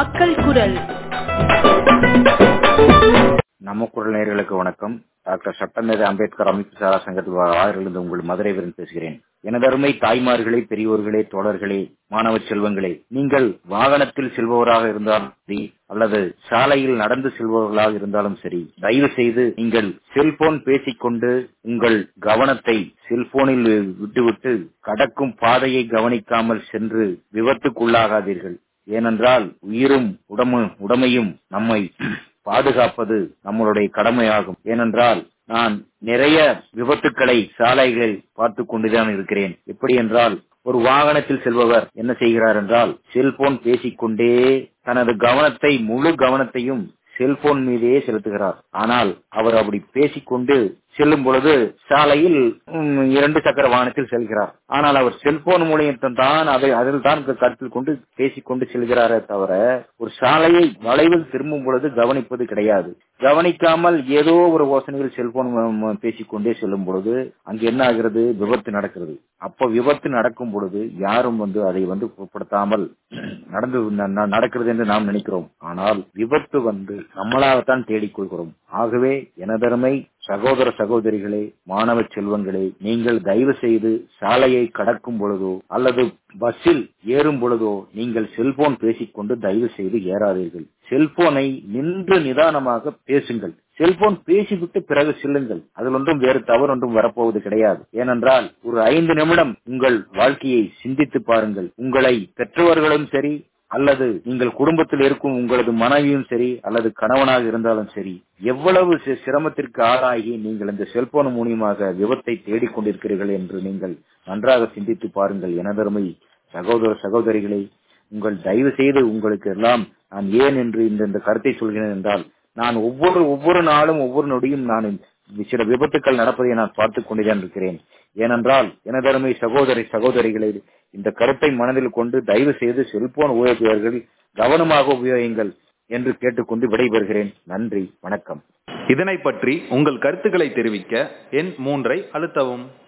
மக்கள் குரல் நம்ம குரல் நேயர்களுக்கு வணக்கம் டாக்டர் சட்டமேதை அம்பேத்கர் அமைப்பு சாரா சங்கத்தில் ஆறிலிருந்து உங்கள் மதுரை வீரன் பேசுகிறேன் எனதருமை தாய்மார்களே பெரியோர்களே தோழர்களே மாணவ செல்வங்களே நீங்கள் வாகனத்தில் செல்பவராக இருந்தாலும் சரி அல்லது சாலையில் நடந்து செல்பவர்களாக இருந்தாலும் சரி தயவு செய்து நீங்கள் செல்போன் பேசிக்கொண்டு உங்கள் கவனத்தை செல்போனில் விட்டுவிட்டு கடக்கும் பாதையை கவனிக்காமல் சென்று விபத்துக்குள்ளாகாதீர்கள் ஏனென்றால் உயிரும் உடமு உடமையும் நம்மை பாதுகாப்பது நம்மளுடைய கடமையாகும் ஏனென்றால் நான் நிறைய விபத்துக்களை சாலைகளில் பார்த்து கொண்டுதான் இருக்கிறேன் எப்படி என்றால் ஒரு வாகனத்தில் செல்பவர் என்ன செய்கிறார் என்றால் செல்போன் பேசிக்கொண்டே தனது கவனத்தை முழு கவனத்தையும் செல்போன் மீதே செலுத்துகிறார் ஆனால் அவர் அப்படி பேசிக்கொண்டு செல்லும் பொழுது சாலையில் இரண்டு சக்கர வாகனத்தில் செல்கிறார் ஆனால் அவர் செல்போன் மூலியம் தான் அதை அதில் தான் கருத்தில் கொண்டு பேசிக்கொண்டு செல்கிறாரே தவிர ஒரு சாலையை வளைவில் திரும்பும் பொழுது கவனிப்பது கிடையாது கவனிக்காமல் ஏதோ ஒரு யோசனையில் செல்போன் பேசிக்கொண்டே செல்லும் பொழுது அங்கு என்ன ஆகிறது விபத்து நடக்கிறது அப்ப விபத்து நடக்கும் பொழுது யாரும் வந்து அதை வந்து பொருட்படுத்தாமல் நடந்து நடக்கிறது என்று நாம் நினைக்கிறோம் ஆனால் விபத்து வந்து நம்மளாகத்தான் தேடிக்கொள்கிறோம் ஆகவே எனதருமை சகோதர சகோதரிகளே மாணவ செல்வங்களே நீங்கள் தயவு செய்து சாலையை கடக்கும் பொழுதோ அல்லது பஸ்ஸில் ஏறும் பொழுதோ நீங்கள் செல்போன் பேசிக்கொண்டு தயவு செய்து ஏறாதீர்கள் செல்போனை நின்று நிதானமாக பேசுங்கள் செல்போன் பேசிவிட்டு பிறகு செல்லுங்கள் அதில் ஒன்றும் வேறு தவறு ஒன்றும் வரப்போவது கிடையாது ஏனென்றால் ஒரு ஐந்து நிமிடம் உங்கள் வாழ்க்கையை சிந்தித்து பாருங்கள் உங்களை பெற்றவர்களும் சரி அல்லது நீங்கள் குடும்பத்தில் இருக்கும் உங்களது மனைவியும் சரி அல்லது கணவனாக இருந்தாலும் சரி எவ்வளவு சிரமத்திற்கு ஆளாகி நீங்கள் இந்த செல்போன் மூலியமாக விபத்தை தேடிக்கொண்டிருக்கிறீர்கள் என்று நீங்கள் நன்றாக சிந்தித்து பாருங்கள் எனதருமை சகோதர சகோதரிகளை உங்கள் தயவு செய்து உங்களுக்கு எல்லாம் நான் ஏன் என்று இந்த இந்த கருத்தை சொல்கிறேன் என்றால் நான் ஒவ்வொரு ஒவ்வொரு நாளும் ஒவ்வொரு நொடியும் நான் சில விபத்துக்கள் நடப்பதை நான் பார்த்துக் கொண்டுதான் இருக்கிறேன் ஏனென்றால் எனதருமை சகோதரி சகோதரிகளை இந்த கருத்தை மனதில் கொண்டு தயவு செய்து செல்போன் உபயோகிப்பவர்கள் கவனமாக உபயோகிங்கள் என்று கேட்டுக்கொண்டு விடைபெறுகிறேன் நன்றி வணக்கம் இதனை பற்றி உங்கள் கருத்துக்களை தெரிவிக்க எண் மூன்றை அழுத்தவும்